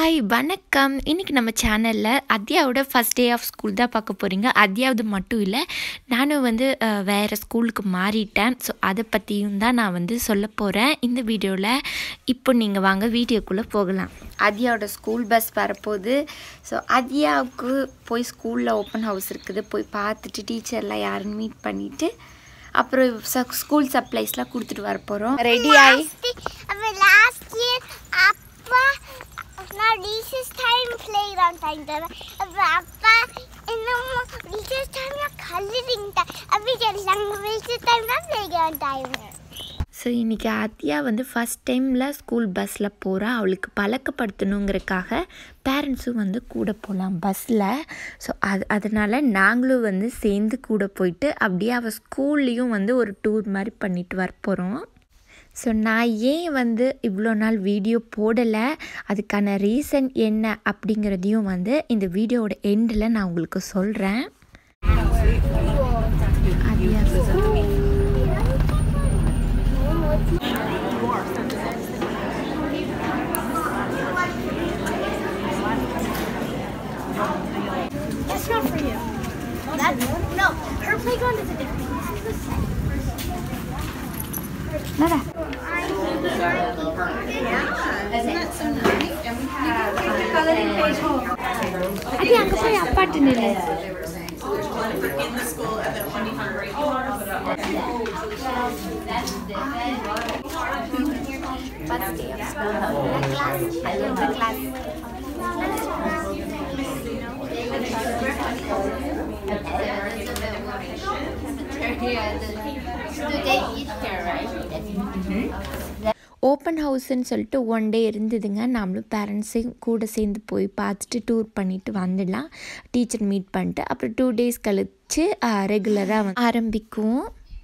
Hi வணக்கம் இன்றைக்கி நம்ம சேனலில் அத்யாவோட ஃபஸ்ட் டே ஆஃப் ஸ்கூல் தான் பார்க்க போகிறீங்க அத்யாவது மட்டும் இல்லை நானும் வந்து அஹ், வேறு ஸ்கூலுக்கு மாறிட்டேன் ஸோ அதை பற்றியும் தான் நான் வந்து சொல்ல போகிறேன் இந்த வீடியோவில் இப்போ நீங்கள் வாங்க வீடியோக்குள்ளே போகலாம் அத்யாவோட ஸ்கூல் பஸ் வரப்போகுது ஸோ அத்யாவுக்கு போய் ஸ்கூலில் ஓப்பன் ஹவுஸ் இருக்குது போய் பார்த்துட்டு டீச்சர்லாம் யாருன்னு மீட் பண்ணிவிட்டு அப்புறம் ஸ்கூல் சப்ளைஸ்லாம் கொடுத்துட்டு வர போகிறோம் ரெடி ஆகி Aber last year, Appa, now recess time, playground time. Aber Appa, in the recess time, yeah, coloring time. Abhi lang recess time, na playground time. So இன்றைக்கி ஆத்தியா வந்து ஃபஸ்ட் டைமில் ஸ்கூல் பஸ்ஸில் போகிறா அவளுக்கு பழக்கப்படுத்தணுங்கிறக்காக பேரண்ட்ஸும் வந்து கூட போகலாம் பஸ்ஸில் ஸோ அது அதனால் நாங்களும் வந்து சேர்ந்து கூட போயிட்டு அப்படியே அவள் ஸ்கூல்லேயும் வந்து ஒரு டூர் மாதிரி பண்ணிட்டு வர போகிறோம் ஸோ நான் ஏன் வந்து இவ்வளோ நாள் வீடியோ போடலை அதுக்கான ரீசன் என்ன அப்படிங்கிறதையும் வந்து இந்த வீடியோவோட எண்டில் நான் உங்களுக்கு சொல்கிறேன் That's not for you. That's, no, her playground is a different அது அங்கே போய் அப்பாட்டு நிலை ஓப்பன் ஹவுஸ்ன்னு சொல்லிட்டு ஒன் டே இருந்ததுங்க நாமளும் பேரண்ட்ஸையும் கூட சேர்ந்து போய் பார்த்துட்டு டூர் பண்ணிட்டு வந்துடலாம் டீச்சர் மீட் பண்ணிட்டு அப்புறம் டூ டேஸ் கழிச்சு ரெகுலராக ஆரம்பிக்கும்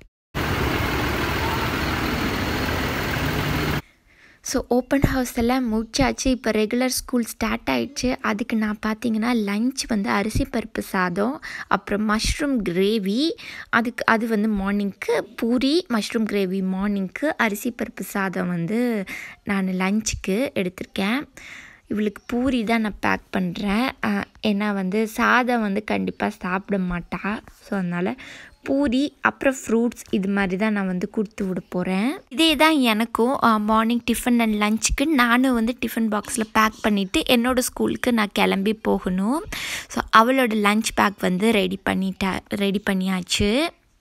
ஸோ ஓப்பன் ஹவுஸ் எல்லாம் முடிச்சாச்சு இப்போ ரெகுலர் ஸ்கூல் ஸ்டார்ட் ஆயிடுச்சு அதுக்கு நான் பார்த்தீங்கன்னா லஞ்ச் வந்து அரிசி பருப்பு சாதம் அப்புறம் மஷ்ரூம் கிரேவி அதுக்கு அது வந்து மார்னிங்க்கு பூரி மஷ்ரூம் கிரேவி மார்னிங்க்கு அரிசி பருப்பு சாதம் வந்து நான் லஞ்சுக்கு எடுத்திருக்கேன் இவளுக்கு பூரி தான் நான் பேக் பண்ணுறேன் ஏன்னா வந்து சாதம் வந்து கண்டிப்பாக சாப்பிட மாட்டா ஸோ அதனால் பூரி அப்புறம் ஃப்ரூட்ஸ் இது மாதிரி தான் நான் வந்து கொடுத்து விட போகிறேன் இதே தான் எனக்கும் மார்னிங் டிஃபன் அண்ட் லஞ்சுக்கு நானும் வந்து டிஃபன் பாக்ஸில் பேக் பண்ணிவிட்டு என்னோடய ஸ்கூலுக்கு நான் கிளம்பி போகணும் ஸோ அவளோட லஞ்ச் பேக் வந்து ரெடி பண்ணிட்டா ரெடி பண்ணியாச்சு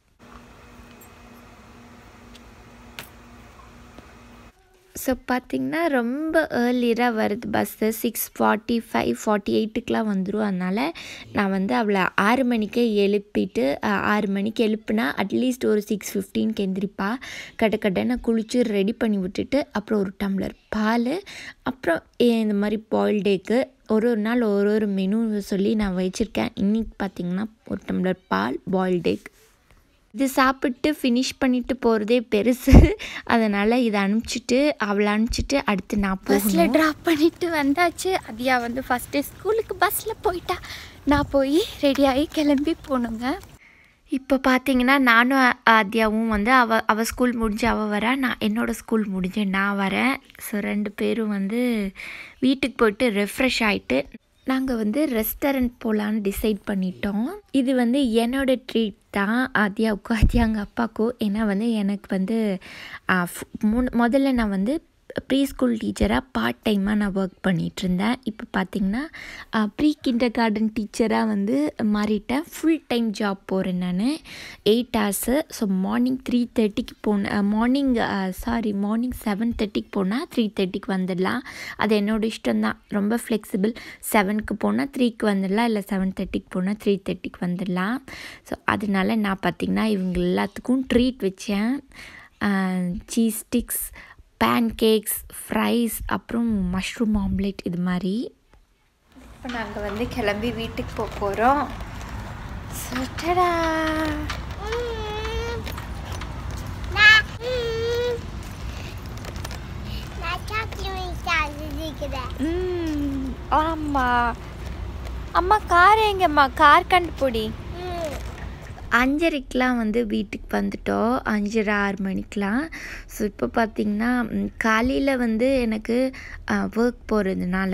ஸோ பார்த்திங்கன்னா ரொம்ப ஏர்லியராக வருது bus six forty five forty எயிட்டுக்கெலாம் வந்துடும் அதனால் நான் வந்து அவளை ஆறு மணிக்கே எழுப்பிட்டு அஹ், ஆறு மணிக்கு எழுப்புனா அட்லீஸ்ட் ஒரு சிக்ஸ் ஃபிஃப்டீனுக்கு எந்திரிப்பா கட்ட கட்டன்னு குளிச்சு ரெடி பண்ணி விட்டுட்டு அப்புறம் ஒரு டம்ளர் பால் அப்புறம் ஏ- இந்த மாதிரி பாயில்டேக்கு ஒரு ஒரு நாள் ஒரு ஒரு மெனு சொல்லி நான் வச்சுருக்கேன் இன்றைக்கி பார்த்திங்கன்னா ஒரு டம்ளர் பால் பாயில்ட் எக் இது சாப்பிட்டு ஃபினிஷ் பண்ணிட்டு போகிறதே பெருசு அதனால் இதை அனுப்பிச்சிட்டு அவளை அனுப்பிச்சிட்டு அடுத்து நான் பஸ்ஸில் ட்ராப் பண்ணிட்டு வந்தாச்சு அதியா வந்து ஃபஸ்ட்டு ஸ்கூலுக்கு பஸ்ஸில் போயிட்டா நான் போய் ரெடியாகி கிளம்பி போகணுங்க இப்போ பார்த்தீங்கன்னா நானும் அ- ஆத்யாவும் வந்து அவள் அவள் ஸ்கூல் முடிஞ்சு அவள் வரா நான் என்னோடய ஸ்கூல் முடிஞ்சு நான் வரேன் ஸோ ரெண்டு பேரும் வந்து வீட்டுக்கு போயிட்டு ரெஃப்ரெஷ் ஆகிட்டு நாங்கள் வந்து ரெஸ்டாரண்ட் போகலான்னு டிசைட் பண்ணிட்டோம் இது வந்து என்னோட ட்ரீட் தான் ஆத்யாவுக்கும் ஆத்யாங்க அப்பாவுக்கும் ஏன்னா வந்து எனக்கு வந்து ஆ, ஃபு- முன் முதல்ல நான் வந்து ப்ரீ ஸ்கூல் டீச்சராக பார்ட் டைமாக நான் ஒர்க் பண்ணிகிட்டு இருந்தேன் இப்போ பார்த்தீங்கன்னா ப்ரீ கிண்டர் கார்டன் டீச்சராக வந்து மாறிட்டேன் ஃபுல் டைம் ஜாப் போகிறேன் நான் eight hours so morning three தேர்ட்டிக்கு போனேன் மார்னிங் சாரி மார்னிங் செவன் தேர்ட்டிக்கு போனால் த்ரீ தேர்ட்டிக்கு வந்துடலாம் அது என்னோட இஷ்டம் தான் ரொம்ப ஃப்ளெக்சிபிள் செவனுக்கு போனால் த்ரீக்கு வந்துடலாம் இல்லை செவன் தேர்ட்டிக்கு போனால் த்ரீ தேர்ட்டிக்கு வந்துடலாம் ஸோ அதனால நான் பார்த்திங்கன்னா இவங்க எல்லாத்துக்கும் ட்ரீட் வச்சேன் cheese sticks pancakes fries அப்புறம் மஷ்ரூம் ஆம்லேட் இது மாதிரி இப்போ நாங்கள் வந்து கிளம்பி வீட்டுக்கு போக போகிறோம் சுட்டடா நான் நான் சாக்லேட் சாப்பிட்டுக்கிறேன் ம் ஆமாம் அம்மா கார் எங்கம்மா கார் கண்டுபிடி அஞ்சரைக்கெலாம் வந்து வீட்டுக்கு வந்துட்டோம் அஞ்சரை ஆறு மணிக்கெலாம் ஸோ இப்போ பார்த்திங்கன்னா காலையில் வந்து எனக்கு ஒர்க் போகிறதுனால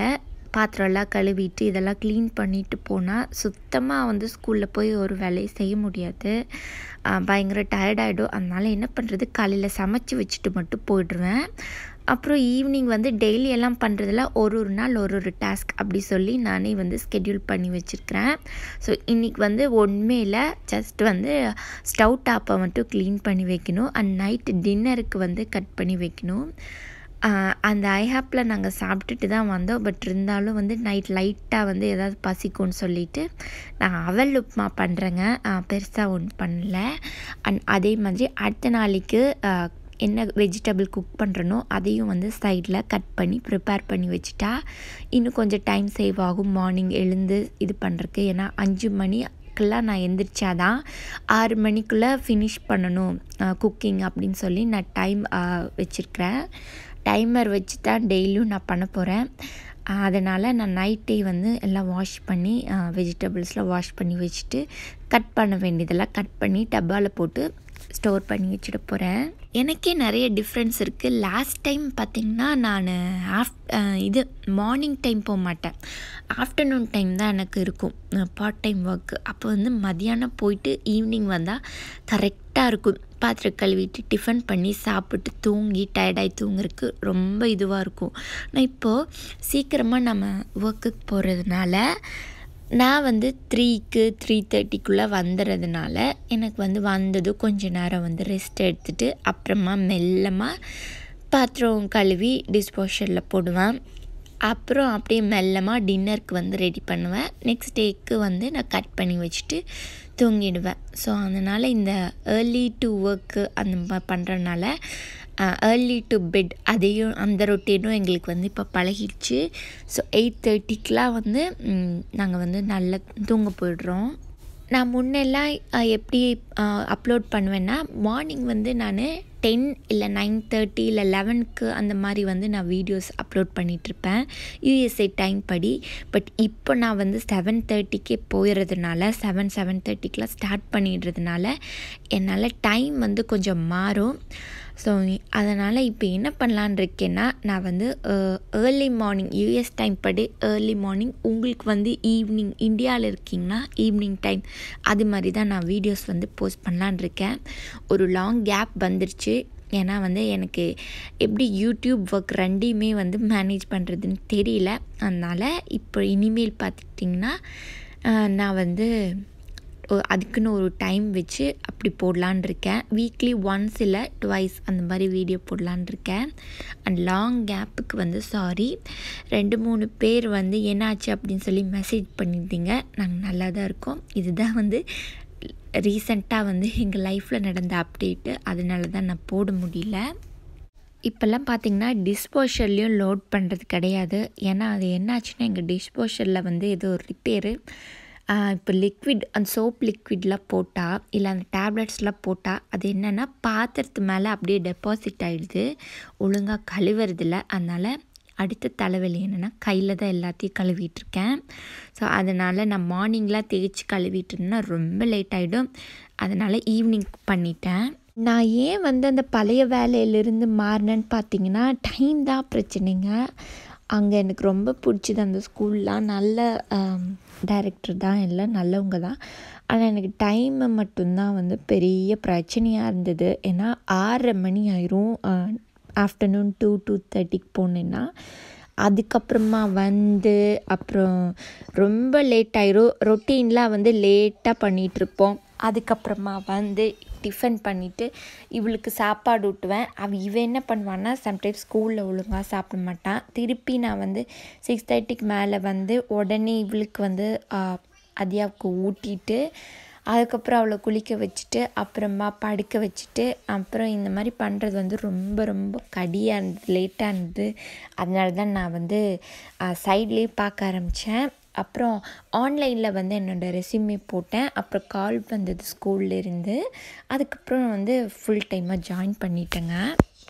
பாத்திரம்லாம் கழுவிட்டு இதெல்லாம் க்ளீன் பண்ணிட்டு போனால் சுத்தமாக வந்து ஸ்கூலில் போய் ஒரு வேலையை செய்ய முடியாது ஆஹ் பயங்கர டயர்டாயிடும் அதனால் என்ன பண்ணுறது காலையில் சமைச்சு வச்சுட்டு மட்டும் போயிடுவேன் அப்புறம் ஈவினிங் வந்து டெய்லி எல்லாம் பண்ணுறதுல ஒரு ஒரு நாள் ஒரு ஒரு டாஸ்க் அப்படி சொல்லி நானே வந்து ஸ்கெட்யூல் பண்ணி வச்சுருக்கிறேன் ஸோ இன்றைக்கி வந்து ஒன்றுமே இல்லை ஜஸ்ட் வந்து ஸ்டவ் டாப்பை மட்டும் க்ளீன் பண்ணி வைக்கணும் அண்ட் நைட்டு டின்னருக்கு வந்து கட் பண்ணி வைக்கணும் ஆஹ் அந்த ஐஹாப்பில் நாங்கள் சாப்பிட்டுட்டு தான் வந்தோம் பட் இருந்தாலும் வந்து நைட் லைட்டாக வந்து ஏதாவது பசிக்கும்னு சொல்லிட்டு நான் அவல் உப்புமா பண்ணுறேங்க பெருசாக ஒன்றும் பண்ணல அண்ட் அதே மாதிரி அடுத்த நாளைக்கு ஆஹ் என்ன வெஜிடபிள் குக் பண்ணுறனோ அதையும் வந்து சைடில் கட் பண்ணி ப்ரிப்பேர் பண்ணி வச்சுட்டா இன்னும் கொஞ்சம் டைம் சேவ் ஆகும் மார்னிங் எழுந்து இது பண்ணுறதுக்கு ஏன்னா அஞ்சு மணிக்கெல்லாம் நான் எந்திரிச்சாதான் ஆறு மணிக்குள்ளே ஃபினிஷ் பண்ணணும் குக்கிங் அப்படின்னு சொல்லி நான் டைம் வச்சுருக்கிறேன் டைமர் வச்சு தான் டெய்லியும் நான் பண்ண போகிறேன் அதனால் நான் நைட்டே வந்து எல்லாம் வாஷ் பண்ணி வெஜிடபிள்ஸ்லாம் வாஷ் பண்ணி வச்சுட்டு கட் பண்ண வேண்டியதெல்லாம் கட் பண்ணி டப்பாவில் போட்டு ஸ்டோர் பண்ணி வச்சுட்டு போகிறேன் எனக்கே நிறைய டிஃப்ரென்ஸ் இருக்குது லாஸ்ட் டைம் பார்த்திங்கன்னா நான் ஆஃப் இது மார்னிங் டைம் போக மாட்டேன் ஆஃப்டர்நூன் டைம் தான் எனக்கு இருக்கும் பார்ட் டைம் ஒர்க்கு அப்போ வந்து மதியானம் போயிட்டு ஈவினிங் வந்தால் கரெக்டாக இருக்கும் பாத்திரம் கழுவிட்டு டிஃபன் பண்ணி சாப்பிட்டு தூங்கி டயர்டாகி தூங்குறதுக்கு ரொம்ப இதுவாக இருக்கும் நான் இப்போது சீக்கிரமாக நம்ம ஒர்க்குக்கு போகிறதுனால நான் வந்து த்ரீக்கு த்ரீ தேர்ட்டிக்குள்ளே வந்துடுறதுனால எனக்கு வந்து வந்ததும் கொஞ்ச நேரம் வந்து ரெஸ்ட் எடுத்துகிட்டு அப்புறமா மெல்லமாக பாத்திரம் கழுவி டிஸ்போஷரில் போடுவேன் அப்புறம் அப்படியே மெல்லமாக டின்னருக்கு வந்து ரெடி பண்ணுவேன் நெக்ஸ்ட் டேக்கு வந்து நான் கட் பண்ணி வச்சுட்டு தூங்கிடுவேன் ஸோ அதனால் இந்த ஏர்லி டு ஒர்க்கு அந்த மாதிரி பண்ணுறதுனால ஏர்லி டு பெட் அதையும் அந்த ரொட்டீனும் எங்களுக்கு வந்து இப்போ பழகிடுச்சு ஸோ எயிட் தேர்ட்டிக்கெலாம் வந்து நாங்கள் வந்து நல்லா தூங்க போயிடுறோம் நான் முன்னெல்லாம் அஹ், எப்படி அப்லோட் பண்ணுவேன்னா மார்னிங் வந்து நான் டென் இல்லை நைன் தேர்ட்டி இல்லை லெவனுக்கு அந்த மாதிரி வந்து நான் வீடியோஸ் அப்லோட் பண்ணிகிட்ருப்பேன் யூஎஸ்ஏ டைம் படி பட் இப்போ நான் வந்து செவன் தேர்ட்டிக்கே போயிடுறதுனால செவன் செவன் தேர்ட்டிக்கெலாம் ஸ்டார்ட் பண்ணிடுறதுனால என்னால் டைம் வந்து கொஞ்சம் மாறும் ஸோ அதனால் இப்போ என்ன பண்ணலான் இருக்கேன்னா நான் வந்து ஏர்லி மார்னிங் யூஎஸ் டைம் படி ஏர்லி மார்னிங் உங்களுக்கு வந்து ஈவினிங் இந்தியாவில் இருக்கீங்கன்னா ஈவினிங் டைம் அது மாதிரி தான் நான் வீடியோஸ் வந்து போஸ்ட் பண்ணலான் இருக்கேன் ஒரு லாங் கேப் வந்துருச்சு ஏன்னா வந்து எனக்கு எப்படி யூடியூப் ஒர்க் ரெண்டையுமே வந்து மேனேஜ் பண்ணுறதுன்னு தெரியல அதனால் இப்போ இனிமேல் பார்த்துட்டிங்கன்னா அஹ், நான் வந்து ஒ- அதுக்குன்னு ஒரு டைம் வச்சு அப்படி போடலான் இருக்கேன் வீக்லி ஒன்ஸ் இல்லை டுவைஸ் அந்த மாதிரி வீடியோ போடலான் இருக்கேன் அண்ட் லாங் கேப்புக்கு வந்து சாரி ரெண்டு மூணு பேர் வந்து என்னாச்சு அப்படின்னு சொல்லி மெசேஜ் பண்ணியிருந்தீங்க நாங்கள் நல்லா தான் இருக்கோம் இதுதான் வந்து ரீசண்டாக வந்து எங்கள் லைஃப்பில் நடந்த அப்டேட்டு அதனால தான் நான் போட முடியல இப்போல்லாம் பார்த்தீங்கன்னா டிஸ்போஷர்லேயும் லோட் பண்ணுறது கிடையாது ஏன்னா அது என்னாச்சுன்னா எங்கள் டிஸ்போஷரில் வந்து ஏதோ ஒரு ரிப்பேரு இப்போ லிக்விட் அந்த சோப் லிக்விட்லாம் போட்டால் இல்லை அந்த டேப்லெட்ஸ்லாம் போட்டால் அது என்னென்னா பாத்திரத்து மேலே அப்படியே டெபாசிட் ஆகிடுது ஒழுங்காக கழுவுறதில்ல அதனால் அடுத்த தலைவலி என்னென்னா கையில் தான் எல்லாத்தையும் கழுவிட்டு இருக்கேன் ஸோ அதனால் நான் மார்னிங்லாம் தேய்ச்சி கழுவிட்டு இருந்தேன்னா ரொம்ப லேட் ஆகிடும் அதனால் ஈவினிங் பண்ணிட்டேன் நான் ஏன் வந்து அந்த பழைய வேலையிலிருந்து மாறினேன்னு பார்த்தீங்கன்னா டைம் தான் பிரச்சனைங்க அங்கே எனக்கு ரொம்ப பிடிச்சது அந்த ஸ்கூல்லாம் நல்ல டைரக்டர் தான் எல்லாம் நல்லவங்க தான் ஆனால் எனக்கு டைமை மட்டும்தான் வந்து பெரிய பிரச்சனையாக இருந்தது ஏன்னா ஆறரை மணி ஆயிரும் ஆஃப்டர்நூன் டூ டூ தேர்ட்டிக்கு போனேன்னா அதுக்கப்புறமா வந்து அப்புறம் ரொம்ப லேட் ஆயிரும் ரொட்டீன்லாம் வந்து லேட்டாக பண்ணிகிட்ருப்போம் அதுக்கப்புறமா வந்து டிஃபன் பண்ணிவிட்டு இவளுக்கு சாப்பாடு ஊட்டுவேன் அவள் இவன் என்ன பண்ணுவான்னா சம்டைம்ஸ் ஸ்கூலில் ஒழுங்காக சாப்பிட மாட்டான் திருப்பி நான் வந்து சிக்ஸ் தேர்ட்டிக்கு மேலே வந்து உடனே இவளுக்கு வந்து அதியாவுக்கு ஊட்டிட்டு அதுக்கப்புறம் அவளை குளிக்க வச்சுட்டு அப்புறமா படுக்க வச்சுட்டு அப்புறம் இந்த மாதிரி பண்ணுறது வந்து ரொம்ப ரொம்ப கடியாக இருந்தது லேட்டாக இருந்தது அதனால தான் நான் வந்து சைட்லேயே பார்க்க ஆரம்பித்தேன் அப்புறம் ஆன்லைனில் வந்து என்னோடய ரெஸ்யூமே போட்டேன் அப்புறம் கால் வந்தது ஸ்கூல்ல இருந்து அதுக்கப்புறம் வந்து ஃபுல் டைமாக ஜாயின் பண்ணிட்டேங்க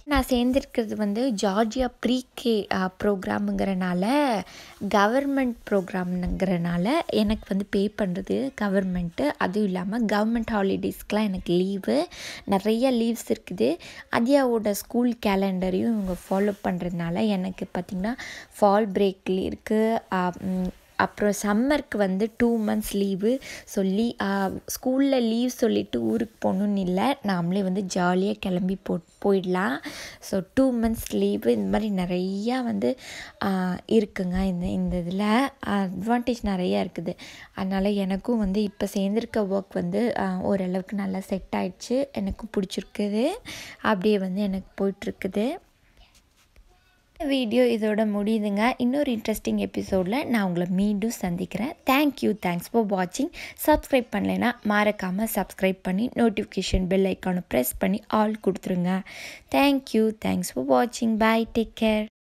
நான் சேர்ந்துருக்கிறது வந்து ஜார்ஜியா ப்ரீகே ப்ரோக்ராமுங்கிறனால கவர்மெண்ட் ப்ரோக்ராம்ங்கிறனால எனக்கு வந்து பே பண்ணுறது கவர்மெண்ட்டு அதுவும் இல்லாமல் கவர்மெண்ட் ஹாலிடேஸ்க்கெலாம் எனக்கு லீவு நிறைய லீவ்ஸ் இருக்குது அதியாவோட ஸ்கூல் கேலண்டரையும் இவங்க ஃபாலோ பண்ணுறதுனால எனக்கு பார்த்திங்கன்னா ஃபால் பிரேக் இருக்குது அப்புறம் சம்மருக்கு வந்து டூ மந்த்ஸ் லீவு சொல்லி ஸ்கூலில் லீவ் சொல்லிவிட்டு ஊருக்கு போகணுன்னு இல்லை நாமளே வந்து ஜாலியாக கிளம்பி போ போயிடலாம் ஸோ டூ மந்த்ஸ் லீவு இந்த மாதிரி நிறையா வந்து இருக்குங்க இந்த இந்த இதில் அட்வான்டேஜ் நிறையா இருக்குது அதனால் எனக்கும் வந்து இப்போ சேர்ந்துருக்க ஒர்க் வந்து ஓரளவுக்கு நல்லா செட் ஆயிடுச்சு எனக்கும் பிடிச்சிருக்குது அப்படியே வந்து எனக்கு போயிட்டுருக்குது வீடியோ இதோட முடியுதுங்க இன்னொரு இன்ட்ரெஸ்டிங் எபிசோடில் நான் உங்களை மீண்டும் சந்திக்கிறேன் தேங்க்யூ தேங்க்ஸ் ஃபார் வாட்சிங் சப்ஸ்கிரைப் பண்ணலைன்னா மறக்காமல் சப்ஸ்கிரைப் பண்ணி நோட்டிஃபிகேஷன் பெல் ஐக்கானை ப்ரெஸ் பண்ணி ஆல் கொடுத்துருங்க தேங்க்யூ தேங்க்ஸ் ஃபார் வாட்சிங் பாய் டேக் கேர்